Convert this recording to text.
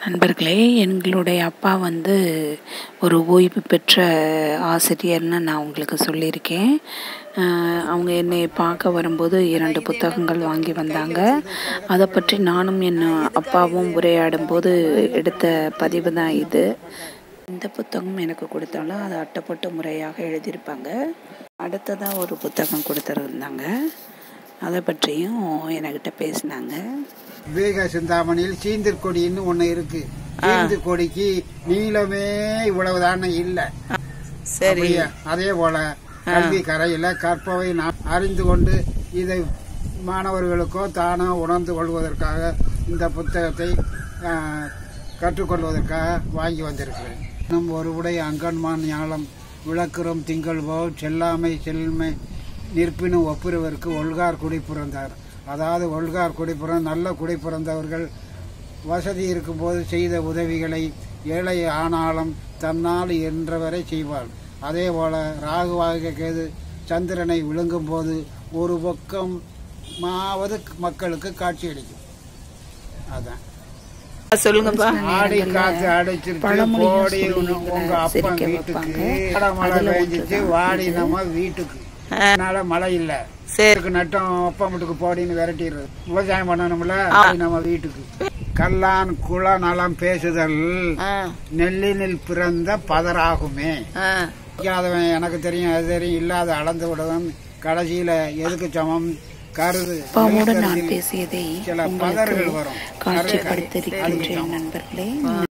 நண்பர்களே எங்களுடைய அப்பா வந்து ஒரு ஓய்வு பெற்ற ஆசிரியர்னு நான் உங்களுக்கு சொல்லியிருக்கேன் அவங்க என்னை பார்க்க வரும்போது இரண்டு புத்தகங்கள் வாங்கி வந்தாங்க அதை பற்றி நானும் என் அப்பாவும் உரையாடும்போது எடுத்த பதிவு தான் இது இந்த புத்தகம் எனக்கு கொடுத்தாலும் அதை அட்டைப்பட்டு முறையாக எழுதியிருப்பாங்க அடுத்ததாக ஒரு புத்தகம் கொடுத்துருந்தாங்க அதை பற்றியும் என்கிட்ட பேசினாங்க விவேக சிந்தாமணியில் சீந்தர் கொடின்னு ஒண்ணு இருக்கு சீந்தர் கொடிக்கு நீளமே இவ்வளவுதானே இல்ல சரி அப்படியே அதே போல கல்வி கரையில கற்பவை நான் அறிந்து கொண்டு இதை மாணவர்களுக்கோ தானோ உணர்ந்து கொள்வதற்காக இந்த புத்தகத்தை ஆ, கற்றுக்கொள்வதற்காக வாங்கி வந்திருக்கிறேன் நம் ஒரு உடை அங்கன்மான் ஞாலம் விளக்குறும் திங்கள் போல் செல்லாமை செல்மை நிற்பினும் ஒப்புரவருக்கு ஒல்கார் குடி பிறந்தார் அதாவது ஒல்கார் குடி பிறந்த நல்ல குடி பிறந்தவர்கள் வசதி இருக்கும்போது செய்த உதவிகளை ஏழை ஆனாலும் தன்னால் என்றவரை செய்வாள் அதே போல ராகுவாக கேது சந்திரனை விழுங்கும் போது ஒரு பக்கம் மாவது மக்களுக்கு காட்சியளிக்கும் அதான் சொல்லுங்கப்பா ஆடி காத்து அடிச்சிருச்சு பழமொழியும் கோடி சொல்லி உங்க அப்பா சிரிக்க வீட்டுக்கு வைப்பாங்க. அட மழை அதுல பெஞ்சிச்சு ஒன்றுதான் வாடி நம்ம வீட்டுக்கு அதனால மழை இல்ல சரி இதுக்கு நட்டம் அப்பா வீட்டுக்கு போடின்னு விரட்டிடுறது விவசாயம் பண்ணணும்ல அது நம்ம வீட்டுக்கு கல்லான் குள நலம் பேசுதல் ஆ, நெல்லினில் பிறந்த பதராகுமே ஆ. இல்லாதவன் எனக்கு தெரியும் அது தெரியும் இல்லாத அளந்து விடுவன் கடைசியில எதுக்கு சமம் கருது அப்பாவோடு நான் பேசியதை சில உங்களுக்கு பதர்கள் வரும் காட்சிப்படுத்தியிருக்கின்றேன் நண்பர்களே